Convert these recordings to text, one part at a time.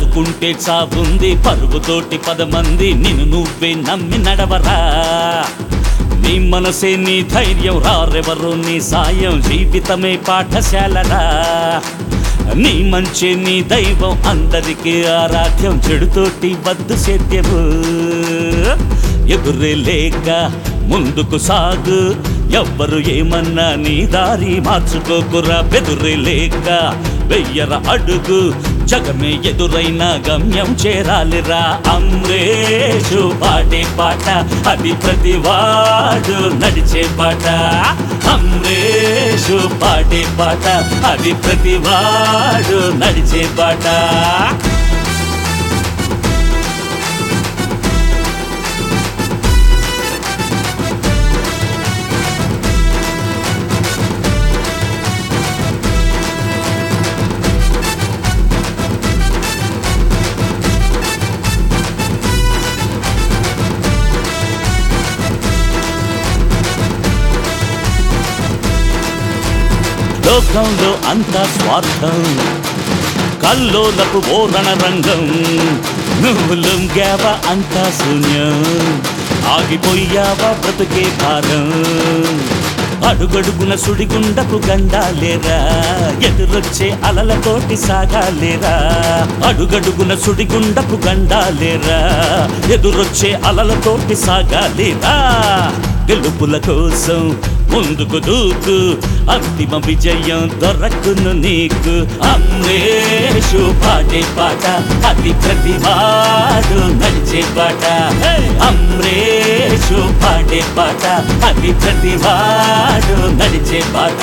బ్రతుకుంటే చావుంది పరుగుతోటి పదమంది నిన్ను నువ్వే నమ్మి నడవరా నీ మనసే నీ ధైర్యం రారెవరు నీ సాయం జీవితమే పాఠశాలరా నీ మంచి నీ దైవం అందరికీ ఆరాధ్యం చెడుతోటి వద్దు సేద్యము ఎదురే లేక ముందుకు సాగు ఎవ్వరు ఏమన్నా నీ దారి మార్చుకోకురా బెదురే లేక వెయ్యర అడుగు జగమే ఎదురైన గమ్యం చేరాలిరా అమ్రేషు పాడే పాట అది ప్రతివాడు నడిచే పాట అమ్రేషు పాడే పాట అది ప్రతివాడు నడిచే పాట లోకంలో అంతా స్వార్థం కల్లోలపు ఓరణ రంగం నువ్వు లొంగావా అంతా శూన్యం ఆగిపోయావా బ్రతుకే భారం అడుగడుగున సుడిగుండపు గండాలేరా ఎదురొచ్చే అలలతోటి సాగాలేరా అడుగడుగున సుడిగుండపు గండాలేరా ఎదురొచ్చే అలలతోటి సాగాలేరా గెలుపుల కోసం ముందుకు దూకు అంతిమ విజయం దొరకును నీకు అమ్మేషు పాడే పాట అది ప్రతివాడు నడిచే పాట అమ్రేషు పాడే పాట అది ప్రతివాడు నడిచే పాట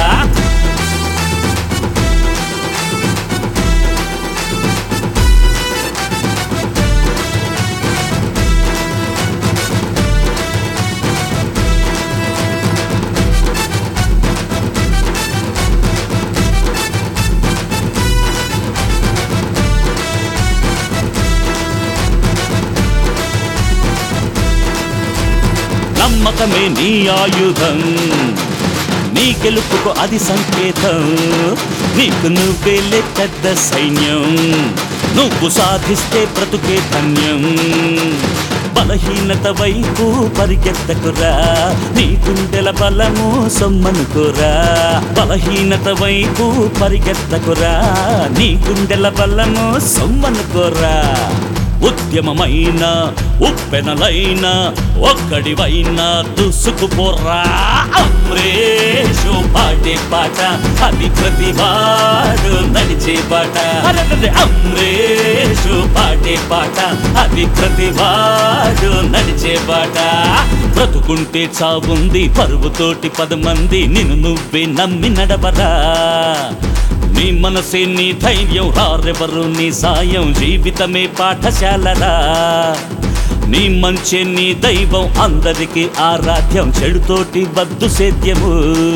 నమ్మకమే నీ ఆయుధం నీ గెలుపుకు అది సంకేతం నీకు నువ్వేలే పెద్ద సైన్యం నువ్వు సాధిస్తే బ్రతుకే ధన్యం బలహీనత వైపు పరిగెత్తకురా నీ గుండెల బలము సొమ్మనుకోరా బలహీనత వైపు పరిగెత్తకురా నీ గుండెల బలము సొమ్మనుకోరా ఉద్యమమైన ఉప్పెనలైన ఒక్కడివైనా దూసుకుపోరా అమ్రేషు పాడే పాట అది ప్రతివాడు నడిచే పాట అరెరెరె, అమ్రేషు పాడే పాట అది ప్రతివాడు నడిచే పాట బ్రతుకుంటే చావుంది పరువుతోటి పదమంది నిన్ను నువ్వే నమ్మి నడవరా నీ మనసే నీ ధైర్యం రారెవరు నీ సాయం జీవితమే పాఠశాలరా నీ మంచి నీ దైవం అందరికీ ఆరాధ్యం చెడుతోటి వద్దు సేద్యము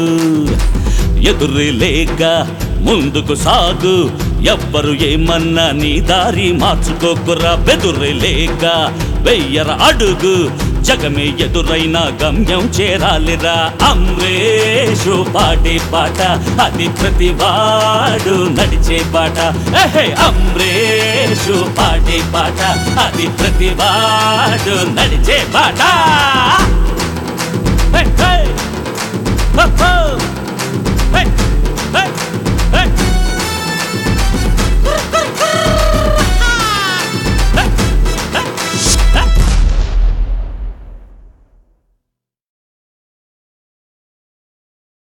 ఎదురు లేక ముందుకు సాగు ఎవ్వరు ఏమన్నా నీ దారి మార్చుకోకురా బెదురు లేక వెయ్యర అడుగు జగమే ఎదురైన గమ్యం చేరాలిరా అమ్రేషు పాడే పాట అది ప్రతివాడు నడిచే పాట ఏహే అమ్రేషు పాడే పాట అది ప్రతివాడు నడిచే పాట